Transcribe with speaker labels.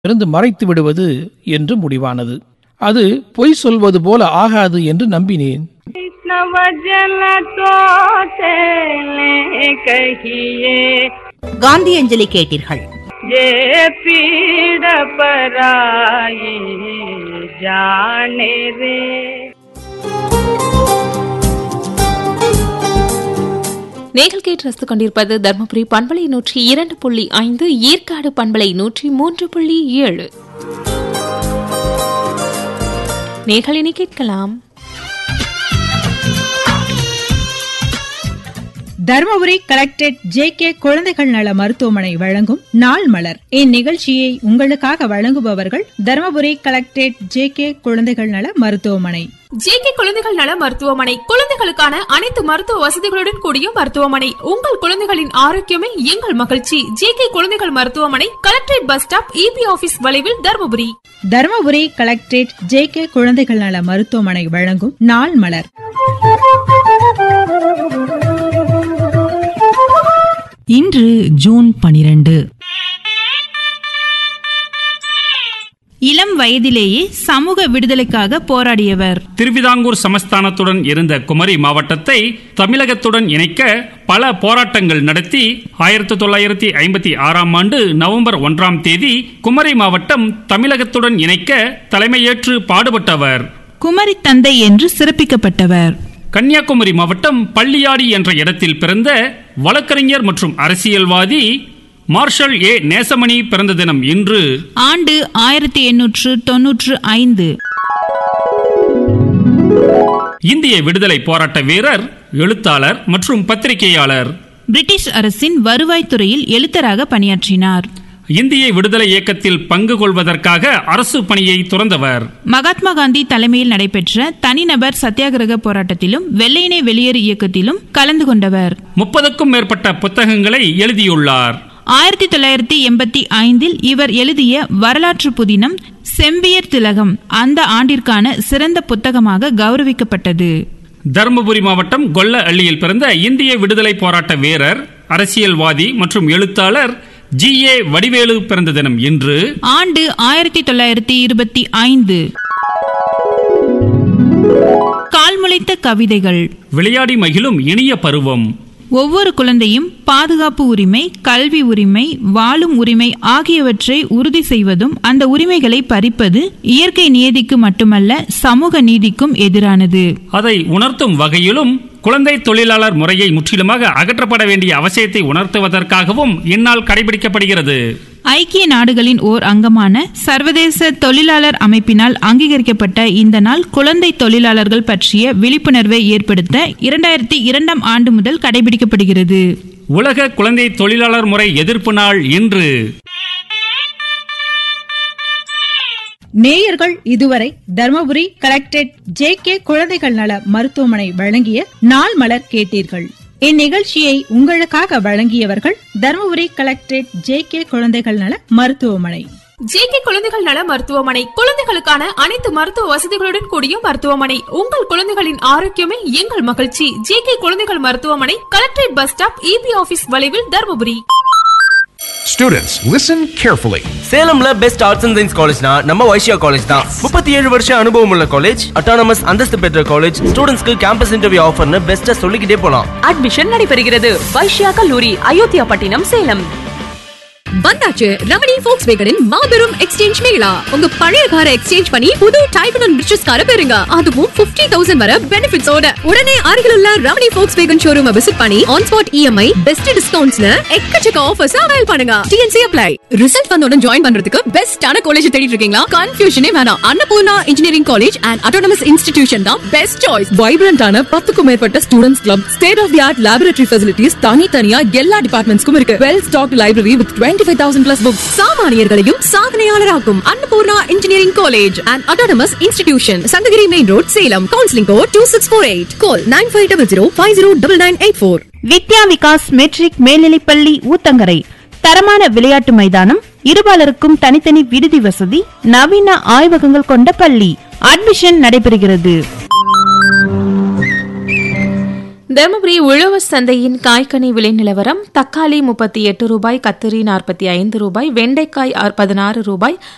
Speaker 1: இருந்து மறைத்து விடுவது என்று முடிவானது அது பொய் சொல்வது போல ஆகாது என்று நம்பினேன்
Speaker 2: वैष्णव जन तो चले कहिए
Speaker 3: காந்தி அஞ்சலி கேட்டீர்கள்
Speaker 2: जे पीड़ पराई जाने रे
Speaker 4: நீங்கள் கேட்டு ரசித்துக் கொண்டிருப்பது தர்மபுரி பண்பலை நூற்றி இரண்டு புள்ளி ஐந்து ஏற்காடு பண்பலை நூற்றி மூன்று புள்ளி ஏழு நேர்களினை கேட்கலாம்
Speaker 5: தருமபுரி கலெக்டரேட் ஜே கே குழந்தைகள் நல மருத்துவமனை வழங்கும் நாள் மலர் இந்நிகழ்ச்சியை உங்களுக்காக வழங்குபவர்கள் தருமபுரி கலெக்டரேட் ஜே கே குழந்தைகள் நல மருத்துவமனை
Speaker 6: ஜேகே குழந்தைகள் நல மருத்துவமனை குழந்தைகளுக்கான அனைத்து மருத்துவ வசதிகளுடன் கூடிய மருத்துவமனை உங்கள் குழந்தைகளின் ஆரோக்கியமே எங்கள் மகிழ்ச்சி ஜேகே குழந்தைகள் மருத்துவமனை collectorate bus stop EB office வளைவில் Dharmapuri
Speaker 5: Dharmapuri collectorate J K குழந்தைகள் நல மருத்துவமனை வழங்கும் நாள் மலர்
Speaker 7: இன்று ஜூன் பனிரெண்டு இளம் வயதிலேயே சமூக விடுதலைக்காக போராடியவர்
Speaker 8: திருவிதாங்கூர் சமஸ்தானத்துடன் இருந்த குமரி மாவட்டத்தை தமிழகத்துடன் இணைக்க பல போராட்டங்கள் நடத்தி ஆயிரத்தி தொள்ளாயிரத்தி ஐம்பத்தி ஆறாம் ஆண்டு நவம்பர் ஒன்றாம் தேதி குமரி மாவட்டம் தமிழகத்துடன் இணைக்க தலைமையேற்று பாடுபட்டவர்
Speaker 7: குமரி தந்தை என்று சிறப்பிக்கப்பட்டவர்
Speaker 8: கன்னியாகுமரி மாவட்டம் பள்ளியாடி என்ற இடத்தில் பிறந்த வழக்கறிஞர் மற்றும் அரசியல்வாதி மார்ஷல் ஏ நேசமணி பிறந்த தினம் இன்று
Speaker 7: ஆண்டு ஆயிரத்தி எண்ணூற்று தொன்னூற்று ஐந்து
Speaker 8: இந்திய விடுதலை போராட்ட வீரர் எழுத்தாளர் மற்றும் பத்திரிகையாளர்
Speaker 7: பிரிட்டிஷ் அரசின் வருவாய்த்துறையில் எழுத்தராக பணியாற்றினார்
Speaker 8: இந்திய விடுதலை இயக்கத்தில் பங்கு கொள்வதற்காக அரசு பணியை துறந்தவர்
Speaker 7: மகாத்மா காந்தி தலைமையில் நடைபெற்ற தனிநபர் சத்தியாகிரக போராட்டத்திலும் வெள்ளையனே வெளியேறு இயக்கத்திலும் கலந்து கொண்டவர்
Speaker 8: முப்பதுக்கும் மேற்பட்ட புத்தகங்களை எழுதியுள்ளார்
Speaker 7: ஆயிரத்தி தொள்ளாயிரத்தி எண்பத்தி ஐந்தில் இவர் எழுதிய வரலாற்று புதினம் செம்பியர் திலகம் அந்த ஆண்டிற்கான சிறந்த புத்தகமாக கௌரவிக்கப்பட்டது
Speaker 8: தருமபுரி மாவட்டம் கொல்ல அள்ளியில் பிறந்த இந்திய விடுதலை போராட்ட வீரர் அரசியல்வாதி மற்றும் எழுத்தாளர் ஜி ஏ வடிவேலு பிறந்த தினம் இன்று
Speaker 7: ஆண்டு ஆயிரத்தி தொள்ளாயிரத்தி இருபத்தி ஐந்து கால்முளைத்த கவிதைகள்
Speaker 8: விளையாடி மகிழும் இனிய பருவம்
Speaker 7: ஒவ்வொரு குழந்தையும் பாதுகாப்பு உரிமை கல்வி உரிமை வாழும் உரிமை ஆகியவற்றை உறுதி செய்வதும் அந்த உரிமைகளை பறிப்பது இயற்கை நியதிக்கு மட்டுமல்ல சமூக நீதிக்கும் எதிரானது
Speaker 8: அதை உணர்த்தும் வகையிலும் குழந்தை தொழிலாளர் முறையை முற்றிலுமாக அகற்றப்பட வேண்டிய அவசியத்தை உணர்த்துவதற்காகவும் இந்நாள் கடைபிடிக்கப்படுகிறது
Speaker 7: ஐக்கிய நாடுகளின் ஓர் அங்கமான சர்வதேச தொழிலாளர் அமைப்பினால் அங்கீகரிக்கப்பட்ட இந்த நாள் குழந்தை தொழிலாளர்கள் பற்றிய விழிப்புணர்வை ஏற்படுத்த இரண்டாயிரத்தி இரண்டாம் ஆண்டு முதல் கடைபிடிக்கப்படுகிறது
Speaker 8: உலக குழந்தை தொழிலாளர் முறை எதிர்ப்பு நாள் இன்று
Speaker 5: நேயர்கள் இதுவரை தருமபுரி கலெக்டரேட் ஜே கே குழந்தைகள் நல மருத்துவமனை வழங்கிய நாள் மலர் கேட்டீர்கள் இந்நிகழ்ச்சியை உங்களுக்காக வழங்கியவர்கள் தருமபுரி கலெக்டரேட் ஜே கே குழந்தைகள் நல மருத்துவமனை
Speaker 6: ஜேகே குழந்தைகள் நல மருத்துவமனை குழந்தைகளுக்கான அனைத்து மருத்துவ வசதிகளுடன் கூடிய மருத்துவமனை உங்கள் குழந்தைகளின் ஆரோக்கியமே எங்கள் மகிழ்ச்சி ஜேகே குழந்தைகள் மருத்துவமனை collectorate bus stop EB office வளைவில் தருமபுரி
Speaker 9: Students, listen carefully.
Speaker 10: சேலம்ல பெஸ்ட் ஆர்ட்ஸ் அண்ட் சயின்ஸ் காலேஜ்னா நம்ம வைஷ்யா காலேஜ் தான் முப்பத்தி ஏழு வருஷம் அனுபவம் உள்ள காலேஜ் அட்டானமஸ் அந்தஸ்து பெற்ற காலேஜ் ஸ்டூடெண்ட்ஸ்க்கு கேம்பஸ் இன்டர்வியூ ஆஃபர்னு பெஸ்ட்டா சொல்லிக்கிட்டே போலாம்
Speaker 11: அட்மிஷன் நடைபெறுகிறது வைஷ்யா கல்லூரி அயோத்தியா பட்டினம் சேலம் வந்தாச்சு ரமணி ஃபோக்ஸ் வேகனின் மாபெரும் எக்ஸ்சேஞ்ச் மேளா உங்க பழைய காரை எக்ஸ்சேஞ்ச் பண்ணி புது டைப் அண்ட் ரிச்சஸ் காரை பெறுங்க அதுவும் 50000 தௌசண்ட் வர பெனிஃபிட்ஸோட உடனே அருகில் உள்ள Ramani Volkswagen showroom visit பண்ணி ஆன் ஸ்பாட் இஎம்ஐ பெஸ்ட் டிஸ்கவுண்ட்ஸ்ல எக்கச்சக்க ஆஃபர்ஸ் அவைல் பண்ணுங்க டிஎன்சி அப்ளை ரிசல்ட் வந்தோட ஜாயின் பண்றதுக்கு பெஸ்டான காலேஜ் தேடிட்டு இருக்கீங்களா கன்ஃபியூஷனே வேணாம் Annapoorna engineering college and autonomous institution தான் பெஸ்ட் சாய்ஸ் வைப்ரண்டான பத்துக்கும் மேற்பட்ட students club state of the art laboratory facilities தனித்தனியா எல்லா டிபார்ட்மெண்ட்ஸ்க்கும் இருக்கு well stock library with twenty five thousand plus books சாமானியர்களையும் சாதனையாளராக்கும் Annapoorna engineering college and autonomous institution Sankagiri main road Salem counselling code two six four eight call nine five double zero five zero double nine eight four
Speaker 3: Vidya Vikas matric மேல்நிலைப்பள்ளி ஊத்தங்கரை தரமான விளையாட்டு மைதானம் இருபாலருக்கும் தனித்தனி விடுதி வசதி நவீன ஆய்வகங்கள் கொண்ட பள்ளி அட்மிஷன் நடைபெறுகிறது
Speaker 4: தருமபுரி உழவர் சந்தையின் காய்கனி விலை நிலவரம் தக்காளி முப்பத்தி எட்டு ரூபாய் கத்திரி நாற்பத்தி ஐந்து ரூபாய் வெண்டைக்காய் பதினாறு ரூபாய்